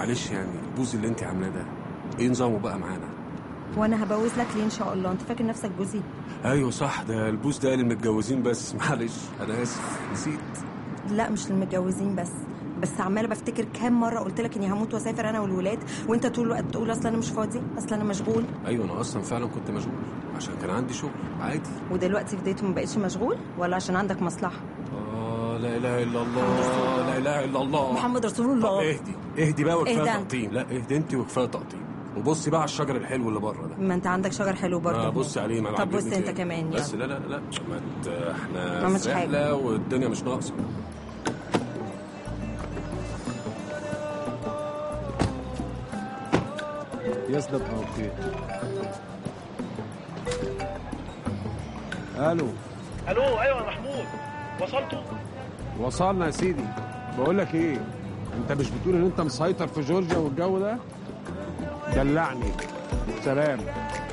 معلش يعني البوز اللي انت عاملاه ده ايه نظامه بقى معانا وانا هبوز لك ليه ان شاء الله انت فاكر نفسك جوزي ايوه صح ده البوز ده للمتجوزين بس معلش انا اسف نسيت لا مش للمتجوزين بس بس عماله بفتكر كام مره قلت لك اني هموت واسافر انا والولاد وانت طول الوقت تقول اصل انا مش فاضي اصل انا مشغول ايوه انا اصلا فعلا كنت مشغول عشان كان عندي شغل عادي ودلوقتي فضيت ما بقتش مشغول ولا عشان عندك مصلحه اه لا اله الا الله لا اله الا الله محمد رسول طب الله اهدي اهدي بقى وكفايه اهدى. تقطيم لا اهدي انت وكفايه تقطيم وبصي بقى على الشجر الحلو اللي بره ده ما انت عندك شجر حلو برضه آه بصي عليه ما أنا طب بص عاجبني انت كده. كمان بس يلا لا لا لا لا ما انت ما احنا عملتش في حاجة. رحله والدنيا مش ناقصه يصدق اوكي الو الو ايوه يا محمود وصلتوا وصلنا يا سيدي بقول لك ايه انت مش بتقول ان انت مسيطر في جورجيا والجو ده دلعني سلام